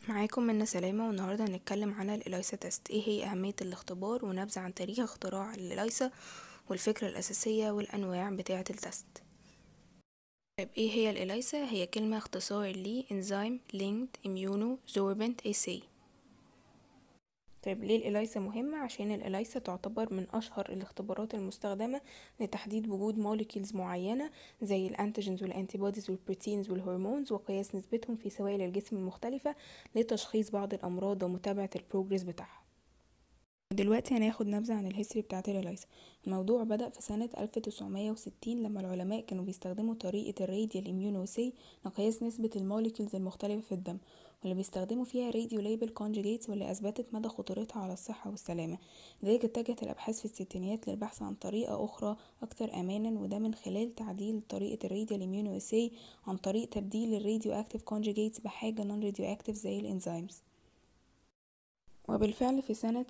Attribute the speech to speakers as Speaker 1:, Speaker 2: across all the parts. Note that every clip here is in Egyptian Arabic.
Speaker 1: معاكم منى سلامة والنهاردة هنتكلم على الإلايسا تيست ايه هي أهمية الاختبار ونبذة عن تاريخ اختراع الإلايسا والفكرة الأساسية والأنواع بتاعة التست طيب ايه هي الإلايسا هي كلمة اختصار ل Enzyme Linked Immunosorbent Assay طيب ليه الإلايسا مهمة عشان الإلايسا تعتبر من أشهر الاختبارات المستخدمة لتحديد وجود موليكيولز معينة زي الأنتيجينز والأنتيبوديز والبروتينز والهرمونز وقياس نسبتهم في سوائل الجسم المختلفة لتشخيص بعض الأمراض ومتابعة البروجرس بتاعها دلوقتي هناخد نبذة عن الهيستوري بتاعة الإلايسا الموضوع بدأ في سنة 1960 لما العلماء كانوا بيستخدموا طريقة الراديال إميونوسي لقياس نسبة الموليكيولز المختلفة في الدم واللي بيستخدموا فيها راديو ليبل كونجيجيتس واللي أثبتت مدى خطورتها على الصحة والسلامة لذلك اتجهت الأبحاث في الستينيات للبحث عن طريقة أخرى أكثر أمانا وده من خلال تعديل طريقة الراديال إميونوسي عن طريق تبديل الراديو أكتيف كونجيجيتس بحاجة نون راديو أكتيف زي الإنزيمز وبالفعل في سنة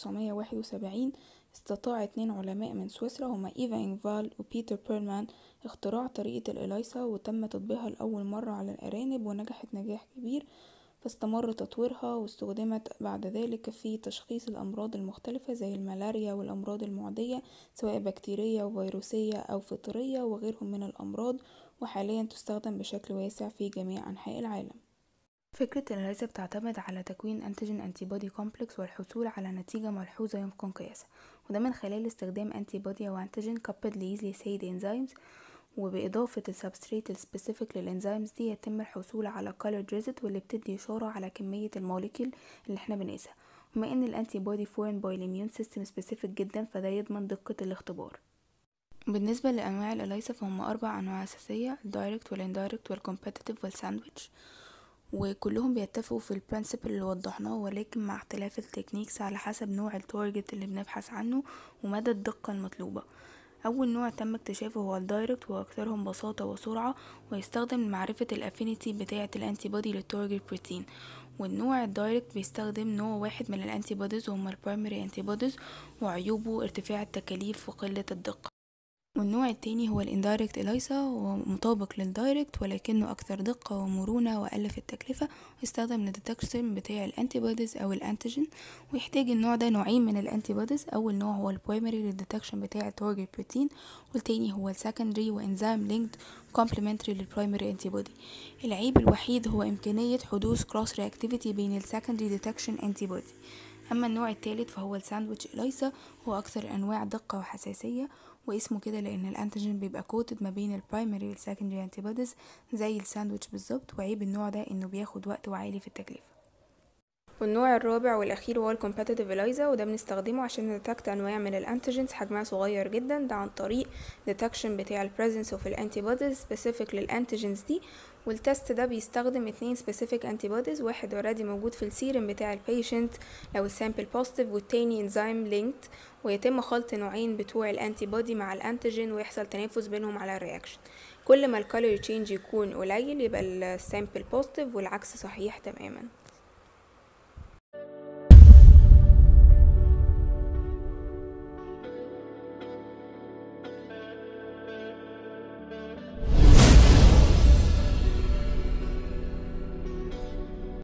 Speaker 1: 1971 استطاع اتنين علماء من سويسرا هما إيفا إنفال وبيتر بيرمان اختراع طريقة الإلايسا وتم تطبيقها لأول مرة على الأرانب ونجحت نجاح كبير فاستمر تطويرها واستخدمت بعد ذلك في تشخيص الأمراض المختلفة زي الملاريا والأمراض المعدية سواء بكتيرية وفيروسية أو فطرية وغيرهم من الأمراض وحاليا تستخدم بشكل واسع في جميع أنحاء العالم فكرة الإلايزا بتعتمد على تكوين أنتيجين أنتيبودي كومبلكس والحصول على نتيجة ملحوظة يمكن قياسها وده من خلال استخدام أنتيبودي أو أنتيجين كابد لإيزلي سيد إنزيمز وبإضافة السبستريت السبيسيفيك للإنزيمز دي يتم الحصول على colored ريزت واللي بتدي إشارة على كمية الموليكيول اللي احنا بنقيسها بما إن الأنتيبودي فورن باي الإميون سيستم سبيسيفيك جدا فده يضمن دقة الاختبار بالنسبة لأنواع الإلايسا فهم أربع أنواع أساسية الدايركت والإندايركت والكومبتيتيف والساندويتش وكلهم بيتفقوا في البرنسبل اللي وضحناه ولكن مع اختلاف التكنيكس على حسب نوع التارجت اللي بنبحث عنه ومدى الدقة المطلوبة أول نوع تم اكتشافه هو الدايركت وأكثرهم بساطة وسرعة ويستخدم لمعرفة الافينيتي بتاعة الانتيبودي للتارجت بروتين والنوع الدايركت بيستخدم نوع واحد من الانتيبوديز وهما البرايمري انتيبوديز وعيوبه ارتفاع التكاليف وقلة الدقة والنوع التاني هو الاندايركت إلايسا وهو مطابق للدايركت ولكنه أكثر دقة ومرونة وأقل في التكلفة ويستخدم للديتكشن بتاع الانتيبوديز أو الأنتيجين ويحتاج النوع ده نوعين من الانتيبوديز أول نوع هو البرايمري للديتكشن بتاع التارجت بروتين والتاني هو السكندري وانزيم لينكد كومبلمنتري للبرايمري انتيبودي العيب الوحيد هو إمكانية حدوث كروس رياكتيفيتي بين السكندري ديتكشن انتيبودي أما النوع الثالث فهو الساندويتش إلايسا هو أكثر أنواع دقة وحساسية واسمه كده لأن الأنتيجين بيبقى كوتد ما بين البرايمري والسكندري انتيبوديز زي الساندويتش بالظبط وعيب النوع ده إنه بياخد وقت وعالي في التكلفة والنوع الرابع والأخير هو الكومباتيتيف إلايزا وده بنستخدمه عشان نديتكت أنواع من الأنتيجينز حجمها صغير جدا ده عن طريق ديتكشن بتاع البريزنس اوف الانتيبوديز سبيسيفيك للانتيجينز دي والتست ده بيستخدم اتنين سبيسيفيك انتيبوديز واحد اوريدي موجود في السيرم بتاع البيشنت لو السامبل بوزيتيف والتاني انزيم لينكد ويتم خلط نوعين بتوع الانتيبودي مع الانتيجين ويحصل تنافس بينهم على الرياكشن كل ما الكالوري تشينج يكون قليل يبقى السامبل بوزيتيف والعكس صحيح تماما